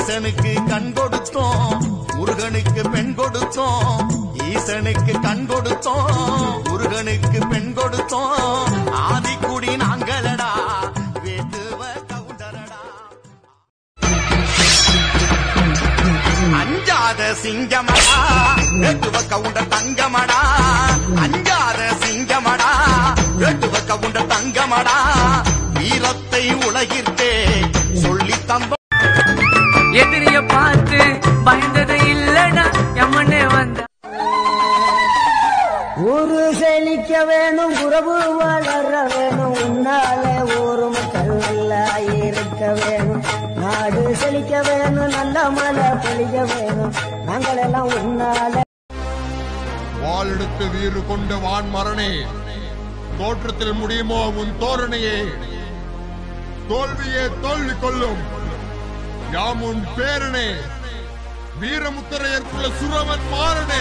ஈசனுக்கு கண் கொடுத்தோம் முருகனுக்கு பெண் கொடுத்தோம் ஈசனுக்கு கண் கொடுத்தோம் முருகனுக்கு பெண் கொடுத்தோம் ஆதிக்குடி நாங்களடா வேட்டுவ கவுண்டரடா அஞ்சாத சிங்கமடா வேட்டுவ கவுண்டர் தங்கமடா அஞ்சாத சிங்கமடா வேட்டுவ கவுண்டர் தங்கமடா வீரத்தை உலகிற்கே சொல்லி தந்த எதிரிய பார்த்து பயந்தது இல்லடா எம்மனே வந்த ஊரு செழிக்க வேணும் உறவு வளர வேணும் உன்னாலே ஊரு மக்கள் நல்லா இருக்க வேணும் நாடு செழிக்க வேணும் நல்ல மழை பொழிய வேணும் நாங்கள் எல்லாம் உன்னாலே வாளெடுத்து வீறு கொண்ட வான்மரணே தோற்றத்தில் முடியுமோ உன் தோரணையே தோல்வியே தோல்வி கொள்ளும் யாம் உன் பேரனே வீரமுத்திரையர்க்குள்ள சுரவன் மாறனே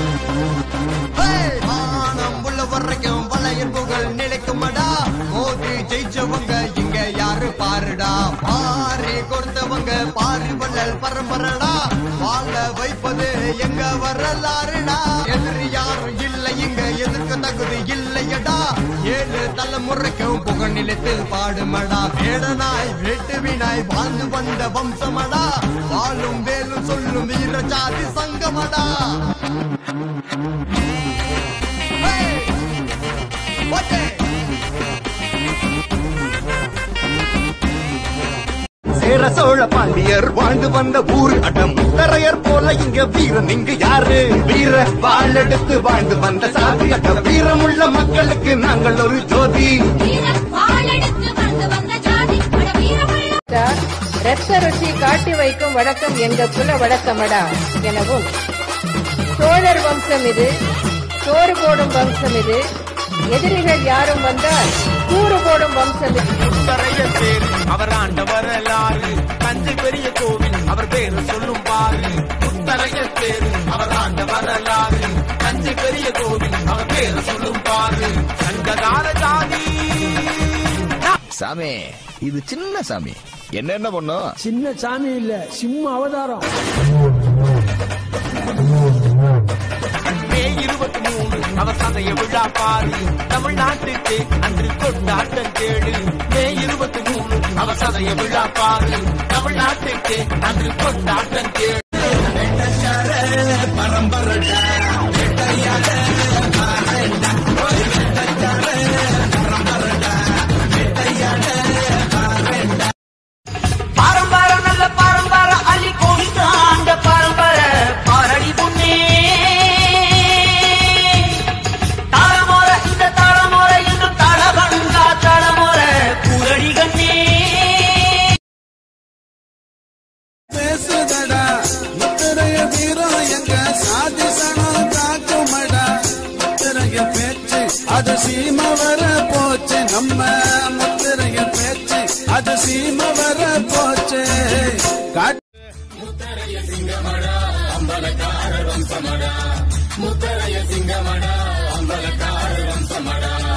மானம் உள்ள வரைக்கும் வளையல் புகழ் நிலைக்குமடா மோதி ஜெயிச்சவங்க இங்க யாரு பாருடா பாரி கொடுத்தவங்க பாரி வள்ளல் பரம்பரடா வாழ வைப்பது எங்க வரலாறுடா எதிரி யாரும் இல்லை இங்க எதிர்க்க தகுதி இல்லையடா ஏழு தலைமுறைக்கும் புகழ் நிலைத்து பாடுமடா வேடனாய் வேட்டுவினாய் வாழ்ந்து வந்த வம்சமடா வாழும் வேலும் சொல்லும் வீர ஜாதி சங்கமடா Hey! What சேர சோழ பாண்டியர் வாழ்ந்து வந்த ஊர் அடம் தரையர் போல இங்க வீரன் இங்கு யாரு வீர வாழெடுத்து வாழ்ந்து வந்த சாதி அட்டம் வீரமுள்ள மக்களுக்கு நாங்கள் ஒரு ஜோதி வாழெடுத்து வந்து வந்த ஜாதி பட வீரமுள்ள ரத்த ருச்சி காட்டி வைக்கும் வழக்கம் எங்க குல வழக்கமடா எனவும் சோழர் வம்சம் இது சோறு போடும் வம்சம் இது எதிரிகள் யாரும் வந்தால் கூறு போடும் வம்சம் இது அவர் ஆண்ட வரலாறு தஞ்சை பெரிய கோவில் அவர் பேரு சொல்லும் பாரு முத்தரைய பேரு அவர் ஆண்ட வரலாறு தஞ்சை பெரிய கோவில் அவர் பேரு சொல்லும் பாரு சங்ககால ஜாதி சாமி இது சின்ன சாமி என்னென்ன பண்ணும் சின்ன சாமி இல்ல சிம்ம அவதாரம் மே இருபத்தி மூணு அவர் சதைய விழா பாரு தமிழ்நாட்டுக்கு அன்று கொண்டாட்டம் கேடு மே இருபத்தி மூணு அவர் சதைய விழா பாரு தமிழ்நாட்டுக்கு அன்று கொண்டாட்டம் கேடு பரம்பரை நல்ல பரம்பரை அள்ளி கோவிந்தாண்ட பரம்பரை பாரடி பொண்ணே தலைமுறை இந்த தலைமுறை இன்னும் தளவண்டா தலைமுறை கூரடி கண்ணே பேசுதடா முத்திரைய வீரம் எங்க சாதிசனம் தாக்குமடா முத்திரைய பேச்சு அது சீம வர போச்சு நம்ம முத்திரைய பேச்சு அது சீம வர போச்சு காட்டு முத்தரைய சிங்கமடா அம்பலக்கார வம்சமடா